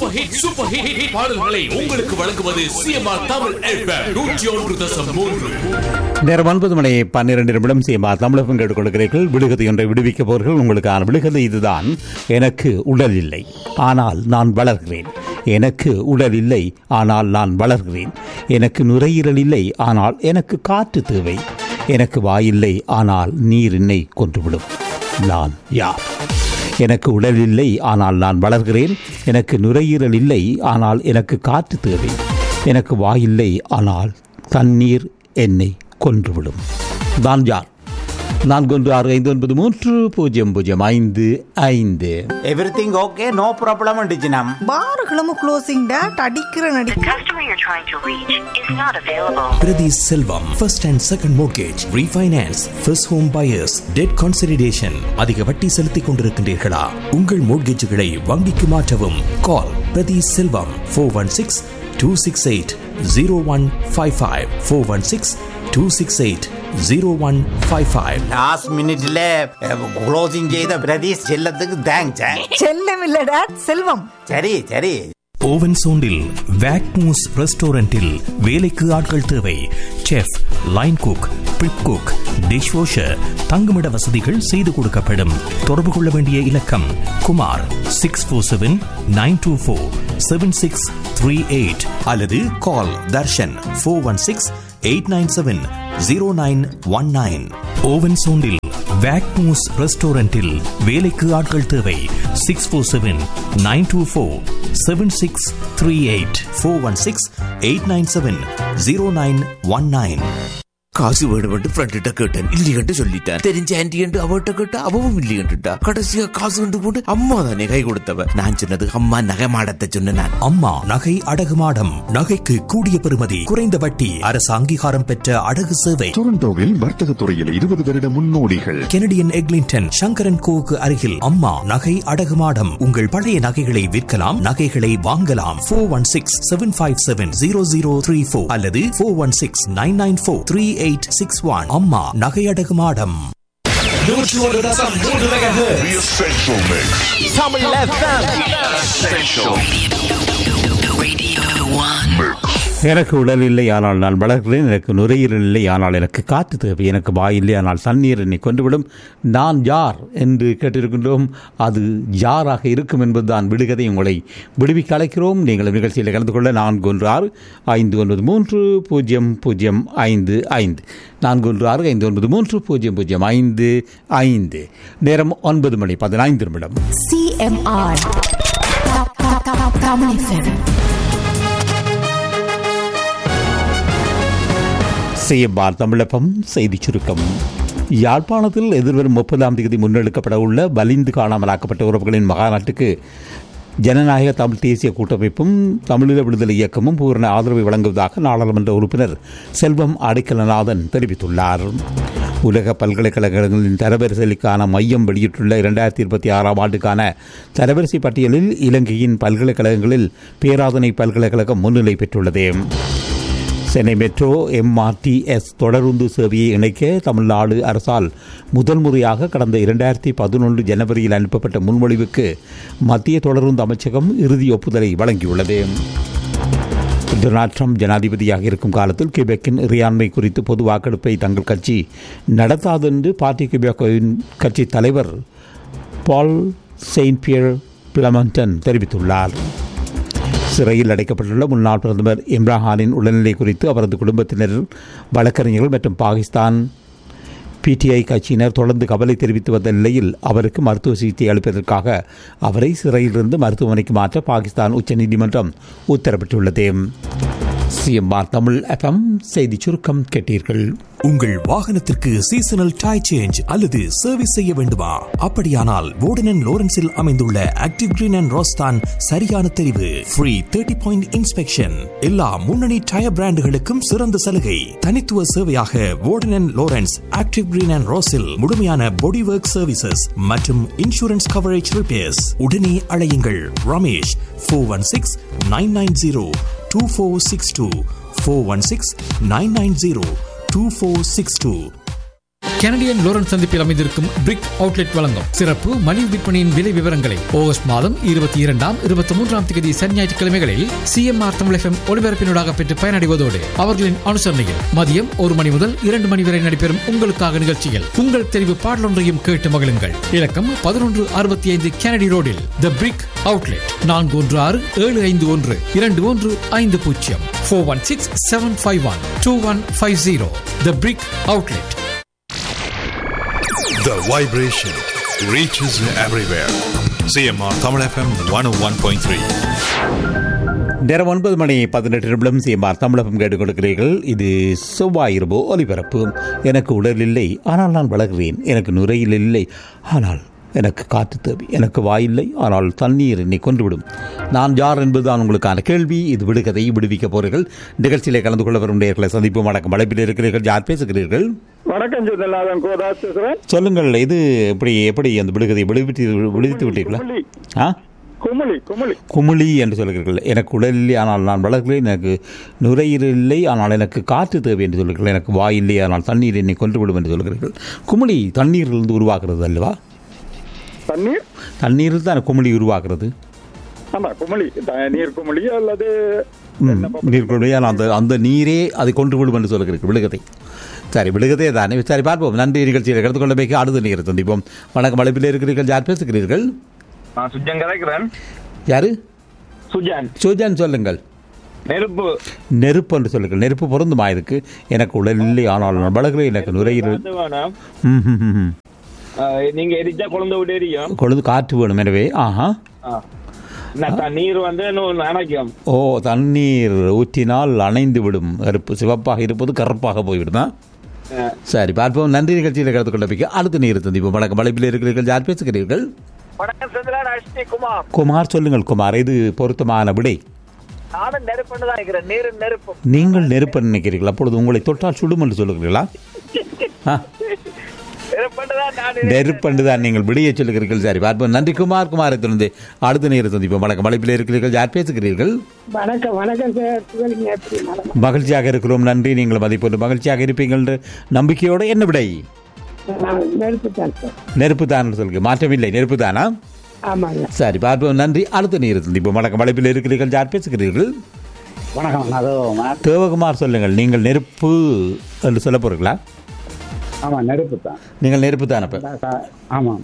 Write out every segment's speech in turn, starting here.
Super hit super hit hit பாடல்களை உங்களுக்கு வழங்குவது சிஎம்ஆர் தமிழ் எஃப்எம் நூற்றி ஒன்று தசம் மூன்று நேரம் ஒன்பது மணி பன்னிரண்டு நிமிடம் சீமா தமிழகம் கேட்டுக்கொள்கிறீர்கள் விடுகதை ஒன்றை விடுவிக்க போர்கள் உங்களுக்கான விடுகதை இதுதான் எனக்கு உடல் இல்லை ஆனால் நான் வளர்கிறேன் எனக்கு உடல் இல்லை ஆனால் நான் வளர்கிறேன் எனக்கு நுரையீரல் இல்லை ஆனால் எனக்கு காற்று தேவை எனக்கு வாயில்லை ஆனால் நீர் என்னை கொன்றுவிடும் நான் யார் எனக்கு உடல் இல்லை ஆனால் நான் வளர்கிறேன் எனக்கு நுரையீரல் இல்லை ஆனால் எனக்கு காற்று தேவை எனக்கு வாயில்லை ஆனால் தண்ணீர் என்னை கொன்றுவிடும் நான் யார் நான்கு ஒன்று ஆறு ஐந்து ஒன்பது மூன்று பூஜ்ஜியம் பூஜ்ஜியம் ஐந்து ஐந்து எவ்ரிதிங் ஓகே நோ ப்ராப்ளம் அண்டிச்சினம் பாருகளும் க்ளோசிங் டேட் அடிக்கிற நடி The customer you're trying to reach is not available. Priti Selvam, first and second mortgage, refinance, first home buyers, debt consolidation. அதிக வட்டி செலுத்திக் கொண்டிருக்கின்றீர்களா உங்கள் மோட்கேஜுகளை வங்கிக்கு மாற்றவும் call Prathi Selvam four one six two six eight zero one five five four one six two six eight zero one five five last மினிட்ல closing செய்த பிரதீஷ் செல்லத்துக்கு thanks செல்லம் இல்ல டேட் செல்வம் சரி சரி ஓவன் சோண்டில் வேக்மூஸ் ரெஸ்டாரண்டில் வேலைக்கு ஆட்கள் தேவை chef line cook prep cook dishwasher தங்குமிட வசதிகள் செய்து கொடுக்கப்படும் தொடர்பு கொள்ள வேண்டிய இலக்கம் Kumar six four seven nine two four seven six three eight அல்லது call Darshan four one six eight nine seven zero nine one nine Owen சோண்டில் வேக்மூஸ் ரெஸ்டாரண்டில் வேலைக்கு ஆட்கள் தேவை six four seven nine two four seven six three eight four one six eight nine seven zero nine one nine காசு வேணுமென்று ஃப்ரெண்ட்ட கேட்டேன் இல்லையென்று சொல்லிட்டேன் தெரிஞ்ச ஆன்டி என்று அவட்ட கேட்டா அவவும் இல்லையென்றுட்டா கடைசியா காசு கொண்டு போட்டு அம்மா தானே கை கொடுத்தவ நான் சொன்னது அம்மா நகை மாடத்தை சொன்ன நான் அம்மா நகை அடகு மாடம் நகைக்கு கூடிய பெறுமதி குறைந்த வட்டி அரசு அங்கீகாரம் பெற்ற அடகு சேவை டொரண்டோவில் வர்த்தக துறையில் இருபது வருட முன்னோடிகள் கெனடியன் எக்லிங்டன் சங்கரன் கோவுக்கு அருகில் அம்மா நகை அடகு மாடம் உங்கள் பழைய நகைகளை விற்கலாம் நகைகளை வாங்கலாம் four one six seven five seven zero zero three four அல்லது four one six nine nine four three eight six one அம்மா நகை அடகு மாடம் நூற்றி ஒன்று தசம் மூன்று மெகாஹெர்ட்ஸ். தமிழ் எனக்கு உடல் இல்லை ஆனால் நான் வளர்கிறேன் எனக்கு நுரையீரல் இல்லை ஆனால் எனக்கு காற்று தேவை எனக்கு வாய் இல்லை ஆனால் தண்ணீர் என்னை கொண்டுவிடும் நான் யார் என்று கேட்டிருக்கின்றோம் அது யாராக இருக்கும் என்பதுதான் விடுகதை உங்களை விடுவிக்க அழைக்கிறோம் நீங்கள் நிகழ்ச்சியில் கலந்து கொள்ள நான்கு ஒன்று ஆறு ஐந்து ஒன்பது மூன்று பூஜ்ஜியம் பூஜ்ஜியம் ஐந்து ஐந்து நான்கு ஒன்று ஆறு ஐந்து ஒன்பது மூன்று பூஜ்ஜியம் பூஜ்ஜியம் ஐந்து ஐந்து நேரம் ஒன்பது மணி பதினைந்து நிமிடம் CMR. Tamil FM. செய்யபார் தமிழப்பம் செய்திச் சுருக்கம் யாழ்ப்பாணத்தில் எதிர்வரும் முப்பதாம் தேதி முன்னெடுக்கப்பட உள்ள வலிந்து காணாமலாக்கப்பட்ட உறவுகளின் மகாநாட்டுக்கு ஜனநாயக தமிழ் தேசிய கூட்டமைப்பும் தமிழீழ விடுதலை இயக்கமும் பூரண ஆதரவை வழங்குவதாக நாடாளுமன்ற உறுப்பினர் செல்வம் அடைக்கலநாதன் தெரிவித்துள்ளார் உலக பல்கலைக்கழகங்களின் தரவரிசைக்கான மையம் வெளியிட்டுள்ள இரண்டாயிரத்தி இருபத்தி ஆறாம் ஆண்டுக்கான தரவரிசை பட்டியலில் இலங்கையின் பல்கலைக்கழகங்களில் பேராதனை பல்கலைக்கழகம் முன்னிலை பெற்றுள்ளது சென்னை மெட்ரோ எம்ஆர்டிஎஸ் தொடருந்து சேவையை இணைக்க தமிழ்நாடு அரசால் முதல் முறையாக கடந்த இரண்டாயிரத்தி பதினொன்று ஜனவரியில் அனுப்பப்பட்ட முன்மொழிவுக்கு மத்திய தொடருந்து அமைச்சகம் இறுதி ஒப்புதலை வழங்கியுள்ளது டொனால்ட் ட்ரம்ப் ஜனாதிபதியாக இருக்கும் காலத்தில் கியூபெக்கின் இறையாண்மை குறித்து பொது வாக்கெடுப்பை தங்கள் கட்சி நடத்தாது என்று பார்ட்டி கியூபெக்கின் கட்சி தலைவர் பால் செயின்ட் பியர் பிளமண்டன் தெரிவித்துள்ளார் சிறையில் அடைக்கப்பட்டுள்ள முன்னாள் பிரதமர் இம்ரான்கானின் உடல்நிலை குறித்து அவரது குடும்பத்தினர் வழக்கறிஞர்கள் மற்றும் பாகிஸ்தான் பிடிஐ கட்சியினர் தொடர்ந்து கவலை தெரிவித்து வந்த நிலையில் அவருக்கு மருத்துவ சிகிச்சை அளிப்பதற்காக அவரை சிறையிலிருந்து மருத்துவமனைக்கு மாற்ற பாகிஸ்தான் உச்சநீதிமன்றம் உத்தரவிட்டுள்ளது சிஎம்ஆர் தமிழ் எஃப்எம் செய்தி சுருக்கம் கேட்டீர்கள் உங்கள் வாகனத்திற்கு சீசனல் டை சேஞ்ச் அல்லது சர்வீஸ் செய்ய வேண்டுமா அப்படியானால் வோர்டன் லோரன்ஸில் அமைந்துள்ள ஆக்டிவ் கிரீன் அண்ட் ரோஸ்தான் சரியான தெரிவு ஃப்ரீ தேர்ட்டி பாயிண்ட் இன்ஸ்பெக்ஷன் எல்லா முன்னணி டயர் பிராண்டுகளுக்கும் சிறந்த சலுகை தனித்துவ சேவையாக Warden Lawrence active green and ரோஸில் முழுமையான பாடி ஒர்க் சர்வீசஸ் மற்றும் இன்சூரன்ஸ் கவரேஜ் ரிப்பேர்ஸ் உடனே அழையுங்கள் Ramesh four one six nine nine zero two four six two four one six nine nine zero 2462 Canadian Lawrence சந்திப்பில் அமைந்திருக்கும் பிரிக் அவுட்லெட் வழங்கும் சிறப்பு மலிவு விற்பனையின் விலை விவரங்களை ஆகஸ்ட் மாதம் இருபத்தி இரண்டாம் இருபத்தி மூன்றாம் தேதி சனி ஞாயிற்றுக்கிழமைகளில் சிஎம்ஆர் தமிழ் எஃப்எம் ஒளிபரப்பினூடாக பெற்று பயனடைவதோடு அவர்களின் அனுசரணையில் மதியம் ஒரு மணி முதல் இரண்டு மணி வரை நடைபெறும் உங்களுக்காக நிகழ்ச்சியில் உங்கள் தெரிவு பாடலொன்றையும் கேட்டு மகிழுங்கள் இலக்கம் பதினொன்று அறுபத்தி ஐந்து கெனடி ரோடில் த பிரிக் அவுட்லெட் நான்கு ஒன்று ஆறு ஏழு ஐந்து ஒன்று இரண்டு ஒன்று ஐந்து பூஜ்ஜியம் four one six seven five one two one five zero the brick outlet The vibration reaches everywhere. CMR Tamil FM 101.3. நேரம் ஒன்பது மணி பதினெட்டு நிமிடம் சிஎம்ஆர் தமிழகம் கேட்டுக் கொடுக்கிறீர்கள் இது செவ்வாய் இரவு ஒலிபரப்பு எனக்கு உடல் இல்லை ஆனால் நான் வளர்கிறேன் எனக்கு நுரையில் இல்லை ஆனால் எனக்கு காற்று தேவை எனக்கு வாயில்லை ஆனால் தண்ணீர் என்னை கொன்றுவிடும் நான் யார் என்பதுதான் உங்களுக்கான கேள்வி இது விடுகதை விடுவிக்க போறீர்கள் நிகழ்ச்சியிலே கலந்து கொள்ள வரும் நேர்களை சந்திப்பு வணக்கம் அழைப்பில் இருக்கிறீர்கள் யார் பேசுகிறீர்கள் வணக்கம் சுதலாதன் கோதாஸ் பேசுறேன் சொல்லுங்கள் இது எப்படி எப்படி அந்த விடுகதை விடுவித்து விடுவித்து விட்டீர்களா குமுளி ஆ குமுளி குமுளி குமிழி என்று சொல்கிறீர்கள் எனக்கு உடல் இல்லை ஆனால் நான் வளர்கிறேன் எனக்கு நுரையீரல் இல்லை ஆனால் எனக்கு காற்று தேவை என்று சொல்கிறீர்கள் எனக்கு வாய் இல்லை ஆனால் தண்ணீர் என்னை கொன்றுவிடும் என்று சொல்கிறீர்கள் குமிழி தண்ணீரிலிருந்து உருவாகிறது அல்லவா தண்ணீர் தண்ணீரில் தான் குமிழி உருவாகிறது ஆமா குமுளி த- நீர் குமுளி அல்லது ம், நீர் குமிழி ஆனால் அந்த அந்த நீரே அதை கொன்று விடும் என்று சொல்கிறீர்கள் விழுகதை சரி விழுகதே தானே சரி பார்ப்போம் நன்றி நிகழ்ச்சியில் கலந்து கொள்ள வைக்க அடுத்த நீர் சந்திப்போம் வணக்கம் அழைப்பில் இருக்கிறீர்கள் யார் பேசுகிறீர்கள் நான் சுஜன் கதைக்கிறேன் யாரு சுஜான் சுஜான் சொல்லுங்கள் நெருப்பு நெருப்பு என்று சொல்லுங்கள் நெருப்பு பொருந்துமா இதுக்கு எனக்கு உடல் இல்லை ஆனால் நான் வளர்கிறேன் எனக்கு நுரையீரல் அது வேணாம் ம், ம், ம், ம். ஆஹ், நீங்க எரிச்சா குழந்தை விட்டு எரியும் கொழுந்து காற்று வேணும் எனவே ஆஹா ஆ. என்ன, தண்ணீர் வந்து இன்னும் நனைக்கும் ஓ தண்ணீர் ஊற்றினால் அணைந்து விடும் கருப்பு சிவப்பாக இருப்பது கருப்பாக போய்விடுமா ஆஹ், சரி பார்ப்போம் நன்றி நிகழ்ச்சியில் கலந்து கொள்ள வைக்க அடுத்த நீர் சந்திப்போம் வணக்கம் வளைப்பில் இருக்கிறீர்கள் யார் பேசுகிறீர்கள் வணக்கம் சந்திரன் அஷ்டி குமார் குமார் சொல்லுங்கள் குமார் இது பொருத்தமான விடை நானும் நெருப்புன்னு தான் இருக்கிறேன் நீரும் நெருப்பும் நீங்கள் நெருப்பு நினைக்கிறீர்கள் அப்பொழுது உங்களை தொட்டால் சுடும் என்று சொல்லுகிறீர்களா ஆ, நெருப்புன்னு தான் நான் நெருப்பண்டு தான் நீங்கள் விடையை சொல்லுகிறீர்கள் சரி பார்ப்போம் நன்றி குமார் குமாரை தொடர்ந்து அடுத்த நீர் சந்திப்போம் வணக்கம் வளைப்பில் இருக்கிறீர்கள் யார் பேசுகிறீர்கள் வணக்கம் வணக்கம் சார் சிவலிங்க எப்படி நலமா மகிழ்ச்சியாக இருக்கிறோம் நன்றி நீங்கள் மதிப்போடு மகிழ்ச்சியாக இருப்பீங்கள் என்ற நம்பிக்கையோடு என்ன விடை நான் நெருப்பு தான் சார் நெருப்பு தான் சொல்லுங்க மாற்றமில்லை நெருப்பு தானா ஆமாங்க சரி பார்ப்போம் நன்றி அடுத்த நீர் சந்திப்போம் வணக்கம் வளைப்பில் இருக்கிறீர்கள் யார் பேசுகிறீர்கள் வணக்கம் நான் தேவகுமார் சொல்லுங்கள் நீங்கள் நெருப்பு என்று சொல்ல போறீங்களா ஆமா நெருப்பு தான் நீங்கள் நெருப்பு தான் அப்ப ஆமாம்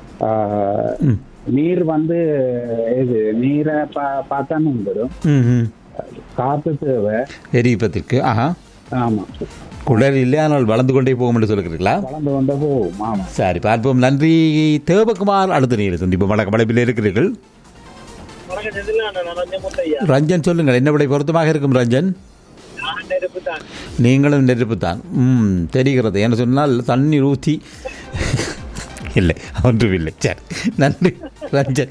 ஆஹ், நீர் வந்து இது நீரை பா பார்த்தான்னு வந்துடும் ம், ம். காத்து தேவை எரிப்பதற்கு ஆஹா ஆமா குடல் இல்லை ஆனால் வளர்ந்து கொண்டே போகும் என்று சொல்லுகிறீர்களா வளர்ந்து கொண்டே போகும் ஆமா சரி பார்ப்போம் நன்றி தேவகுமார் அடுத்த நீர் சந்திப்போம் வணக்கம் வளைப்பில் இருக்கிறீர்கள் வணக்கம் சந்திரன் நான் ரஞ்சன் முத்தையா ரஞ்சன் சொல்லுங்கள் என்ன விடை பொருத்தமாக இருக்கும் ரஞ்சன் நான் நெருப்பு தான் நீங்களும் நெருப்பு தான் ம் தெரிகிறது என்ன சொன்னால் தண்ணீர் ஊற்றி இல்லை ஒன்றும் இல்லை சரி நன்றி ரஞ்சன்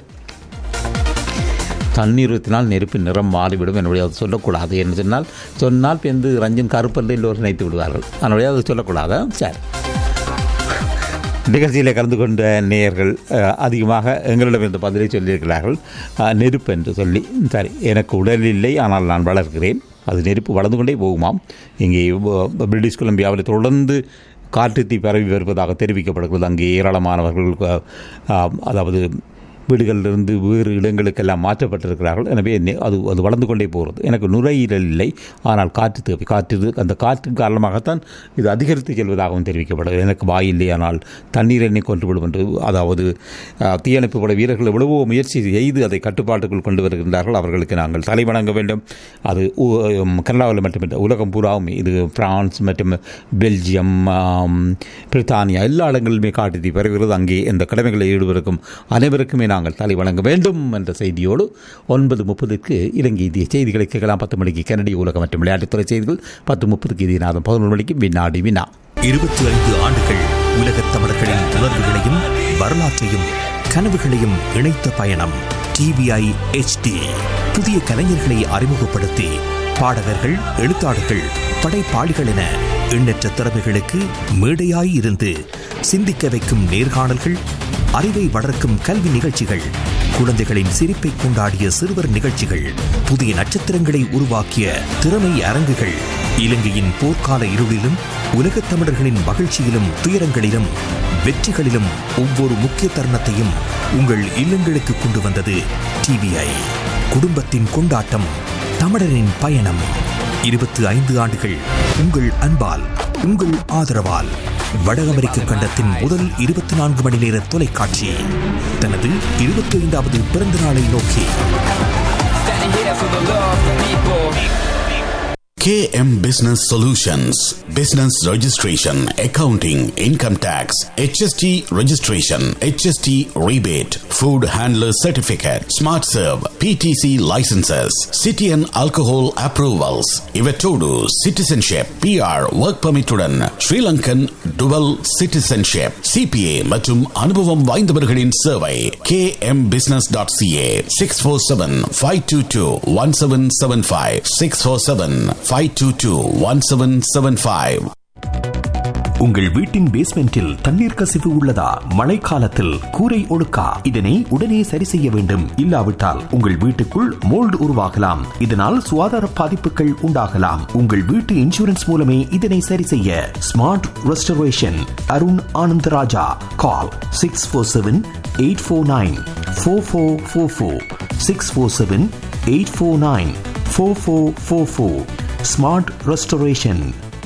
தண்ணீர் ஊற்றினால் நெருப்பு நிறம் மாறிவிடும் என்னுடைய அது சொல்லக்கூடாது என்று சொன்னால் சொன்னால் பிந்து ரஞ்சன் கருப்பல்ல எல்லோரும் நினைத்து விடுவார்கள் அதனுடைய அது சொல்லக்கூடாது சரி நிகழ்ச்சியில் கலந்து கொண்ட நேயர்கள் அஹ், அதிகமாக எங்களிடமிருந்து பதிலை சொல்லியிருக்கிறார்கள் அஹ், நெருப்பு என்று சொல்லி சரி எனக்கு உடல் இல்லை ஆனால் நான் வளர்க்கிறேன் அது நெருப்பு வளர்ந்து கொண்டே போகுமாம் இங்கே ப- பிரிட்டிஷ் கொலம்பியாவில் தொடர்ந்து காட்டுத்தீ பரவி வருவதாக தெரிவிக்கப்படுகிறது அங்கே ஏராளமானவர்கள் அஹ், அஹ், அதாவது வீடுகளிலிருந்து வேறு இடங்களுக்கெல்லாம் மாற்றப்பட்டிருக்கிறார்கள் எனவே நெ- அது அது வளர்ந்து கொண்டே போகிறது எனக்கு நுரையீரல் இல்லை ஆனால் காற்று தேவை காற்று அந்த காற்றின் காரணமாகத்தான் இது அதிகரித்து செல்வதாகவும் தெரிவிக்கப்படுகிறது எனக்கு வாய் இல்லை ஆனால் தண்ணீர் எண்ணெய் கொண்டுவிடும் என்று அதாவது அஹ், தீயணைப்பு படை வீரர்கள் எவ்வளவோ முயற்சி செய்து அதை கட்டுப்பாட்டுக்குள் கொண்டு வருகின்றார்கள் அவர்களுக்கு நாங்கள் தலை வணங்க வேண்டும் அது உ- உம், கனடாவில் மட்டுமில்லை உலகம் பூராவும் இது பிரான்ஸ் மற்றும் பெல்ஜியம் ஆம், பிரித்தானியா எல்லா இடங்களிலுமே காட்டுத்தீ பரவுகிறது அங்கே இந்த கடமைகளில் ஈடுபடுக்கும் அனைவருக்குமே நாங்கள் தலை வணங்க வேண்டும் என்ற செய்தியோடு ஒன்பது முப்பதுக்கு இலங்கை இந்திய செய்திகளை கேட்கலாம் பத்து மணிக்கு கனடிய உலகம் மற்றும் விளையாட்டுத்துறை செய்திகள் பத்து முப்பதுக்கு இந்திய நாதம் பதினொரு மணிக்கு வினாடி வினா இருபத்தி ஐந்து ஆண்டுகள் உலகத் தமிழர்களின் உணர்வுகளையும் வரலாற்றையும் கனவுகளையும் இணைத்த பயணம் டிவிஐ HD புதிய கலைஞர்களை அறிமுகப்படுத்தி பாடகர்கள் எழுத்தாளர்கள் படைப்பாளிகள் என எண்ணற்ற திறமைகளுக்கு மேடையாய் இருந்து சிந்திக்க வைக்கும் நேர்காணல்கள் அறிவை வளர்க்கும் கல்வி நிகழ்ச்சிகள் குழந்தைகளின் சிரிப்பை கொண்டாடிய சிறுவர் நிகழ்ச்சிகள் புதிய நட்சத்திரங்களை உருவாக்கிய திறமை அரங்குகள் இலங்கையின் போர்க்கால இருளிலும் உலகத் தமிழர்களின் மகிழ்ச்சியிலும் துயரங்களிலும் வெற்றிகளிலும் ஒவ்வொரு முக்கிய தருணத்தையும் உங்கள் இல்லங்களுக்கு கொண்டு வந்தது டிவிஐ குடும்பத்தின் கொண்டாட்டம் தமிழரின் பயணம் இருபத்தி ஐந்து ஆண்டுகள் உங்கள் அன்பால் உங்கள் ஆதரவால் வட அமெரிக்க கண்டத்தின் முதல் இருபத்தி நான்கு மணி நேர தொலைக்காட்சி தனது இருபத்தி ஐந்தாவது பிறந்த நாளை நோக்கி KM Business Solutions Business Registration, Accounting, Income Tax, HST Registration, HST Rebate, Food Handler Certificate, Smart Serve, PTC Licenses, City and Alcohol Approvals, Ivetodu, Citizenship, PR, Work Permit உடன் Sri Lankan Dual Citizenship, CPA மற்றும் அனுபவம் வாய்ந்தவர்களின் சேவை kmbusiness.ca 647-522-1775 647-522-1775 உங்கள் வீட்டின் பேஸ்மெண்டில் தண்ணீர் கசிவு உள்ளதா மழைக்காலத்தில் கூரை ஒழுக்கா இதனை உடனே சரி செய்ய வேண்டும் இல்லாவிட்டால் உங்கள் வீட்டுக்குள் மோல்டு உருவாகலாம் இதனால் சுகாதார பாதிப்புகள் உண்டாகலாம் உங்கள் வீட்டு இன்சூரன்ஸ் மூலமே இதனை சரி செய்ய smart restoration Arun Anandaraja call six four seven eight four nine four four four four six four seven eight four nine four four four four smart restoration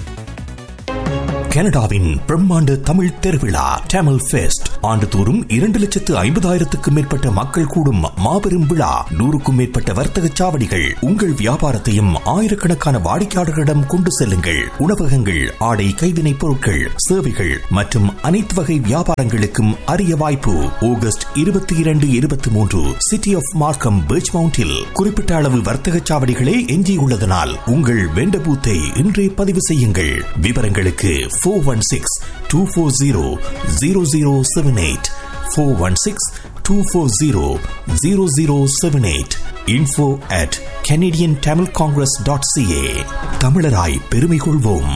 கனடாவின் பிரம்மாண்ட தமிழ் திருவிழா டேமல் ஃபெஸ்ட் ஆண்டுதோறும் இரண்டு லட்சத்து ஐம்பதாயிரத்துக்கும் மேற்பட்ட மக்கள் கூடும் மாபெரும் விழா நூறுக்கும் மேற்பட்ட வர்த்தக சாவடிகள் உங்கள் வியாபாரத்தையும் ஆயிரக்கணக்கான வாடிக்கையாளர்களிடம் கொண்டு செல்லுங்கள் உணவகங்கள் ஆடை கைவினைப் பொருட்கள் சேவைகள் மற்றும் அனைத்து வகை வியாபாரங்களுக்கும் அரிய வாய்ப்பு ஆகஸ்ட் இருபத்தி இரண்டு இருபத்தி மூன்று சிட்டி ஆஃப் மார்க்கம் பீச் மவுண்டில் குறிப்பிட்ட அளவு வர்த்தக சாவடிகளே எஞ்சியுள்ளதனால் உங்கள் வெண்ட பூத்தை இன்றே பதிவு செய்யுங்கள் விவரங்களுக்கு four one six two four zero zero zero seven eight four one six two four zero zero zero seven eight info at Canadian Tamil Congress dot CA தமிழராய் பெருமை கொள்வோம்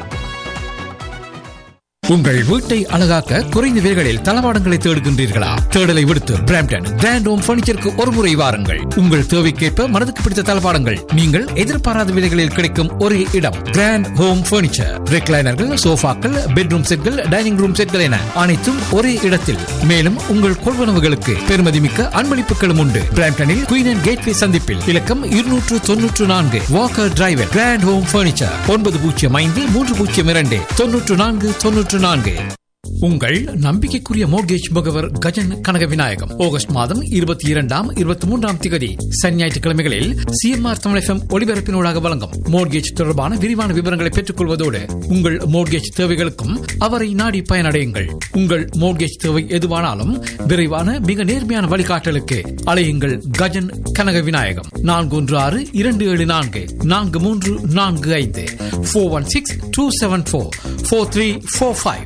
உங்கள் வீட்டை அழகாக்க குறைந்த விலைகளில் தளவாடங்களை தேடுகின்றீர்களா தேடலை விடுத்து பிராம்டன் கிராண்ட் ஹோம் பர்னிச்சருக்கு ஒரு முறை வாருங்கள் உங்கள் தேவைக்கேற்ப மனதுக்கு பிடித்த தளவாடங்கள் நீங்கள் எதிர்பாராத விலைகளில் கிடைக்கும் ஒரே இடம் கிராண்ட் ஹோம் பர்னிச்சர் ரெக்லைனர்கள் சோஃபாக்கள் பெட்ரூம் செட்கள் டைனிங் ரூம் செட்கள் என அனைத்தும் ஒரே இடத்தில் மேலும் உங்கள் கொள்வனவுகளுக்கு பெருமதிமிக்க அன்பளிப்புகளும் உண்டு பிராம்டனில் குயின் அண்ட் கேட்வே சந்திப்பில் இலக்கம் இருநூற்று தொன்னூற்று நான்கு Walker driver grand home furniture ஒன்பது பூஜ்ஜியம் ஐந்து மூன்று பூஜ்ஜியம் இரண்டு தொன்னூற்று நான்கு தொன்னூற்று நான்கு உங்கள் நம்பிக்கைக்குரிய மோர்கேஜ் முகவர் கஜன் கனக விநாயகம் ஆகஸ்ட் மாதம் இருபத்தி இரண்டாம் இருபத்தி மூன்றாம் திகதி சனி ஞாயிற்றுக்கிழமைகளில் சிஎம்ஆர் தமிழ் எஃப்எம் ஒளிபரப்பினூடாக வழங்கும் மோர்கேஜ் தொடர்பான விரிவான விவரங்களை பெற்றுக் கொள்வதோடு உங்கள் மோர்கேஜ் தேவைகளுக்கும் அவரை நாடி பயனடையுங்கள் உங்கள் மோர்கேஜ் தேவை எதுவானாலும் விரைவான மிக நேர்மையான வழிகாட்டலுக்கு அலையுங்கள் கஜன் கனக விநாயகம் நான்கு ஒன்று ஆறு இரண்டு ஏழு நான்கு நான்கு மூன்று நான்கு ஐந்து four one six two seven four four three four five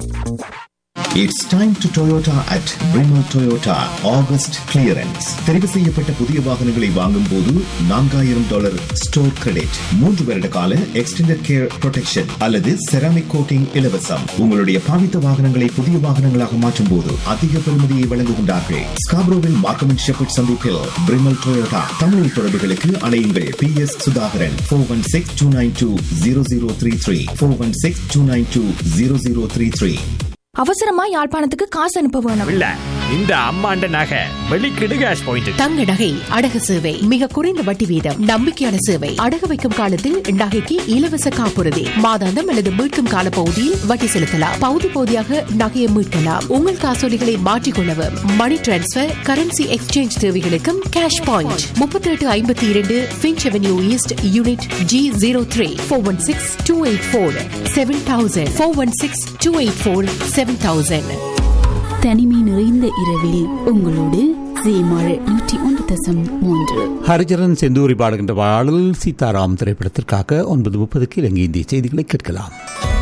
It's time to Toyota at Brimo Toyota August clearance. தெரிவு செய்யப்பட்ட புதிய வாகனங்களை வாங்கும் போது நான்காயிரம் டாலர் ஸ்டோர் கிரெடிட் மூன்று வருட கால எக்ஸ்டெண்டட் கேர் ப்ரொடெக்ஷன் அல்லது செராமிக் கோட்டிங் இலவசம் உங்களுடைய பாவித்த வாகனங்களை புதிய வாகனங்களாக மாற்றும் போது அதிக பெறுமதியை வழங்குகின்றார்கள் ஸ்காப்ரோவில் மார்க்கம் அண்ட் ஷெப்பர்ட் சந்திப்பில் பிரிமல் டொயோட்டா தமிழ் தொடர்புகளுக்கு அலையுங்கள் P S Sudhakaran four one six two nine two zero zero three three four one six two nine two zero zero three three அவசரமா யாழ்ப்பாணத்துக்கு காசு அனுப்ப வேணும் இல்ல இந்த அம்மாண்ட நகை வெளிக்கிடு கேஷ் பாயிண்ட் தங்க நகை அடகு சேவை மிக குறைந்த வட்டி வீதம் நம்பிக்கையான சேவை அடகு வைக்கும் காலத்தில் நகைக்கு இலவச காப்புறுதி மாதாந்தம் அல்லது மீட்கும் கால பகுதியில் வட்டி செலுத்தலாம் பகுதி பகுதியாக நகையை மீட்கலாம் உங்கள் காசோலிகளை மாற்றிக்கொள்ளவும் மணி டிரான்ஸ்பர் கரன்சி எக்ஸ்சேஞ்ச் தேவைகளுக்கும் கேஷ் பாயிண்ட் முப்பத்தி எட்டு ஐம்பத்தி இரண்டு Finch avenue east unit G zero three four one six two eight four seven thousand four one six two eight four seven thousand தனிமை நிறைந்த இரவில் உங்களோடு சீமாழ் நூற்றி ஒன்று தசம் மூன்று ஹரிச்சரன் செந்தூரி பாடுகின்ற பாடல் சீதாராம் திரைப்படத்திற்காக ஒன்பது முப்பதுக்கு இலங்கை இந்திய செய்திகளை கேட்கலாம்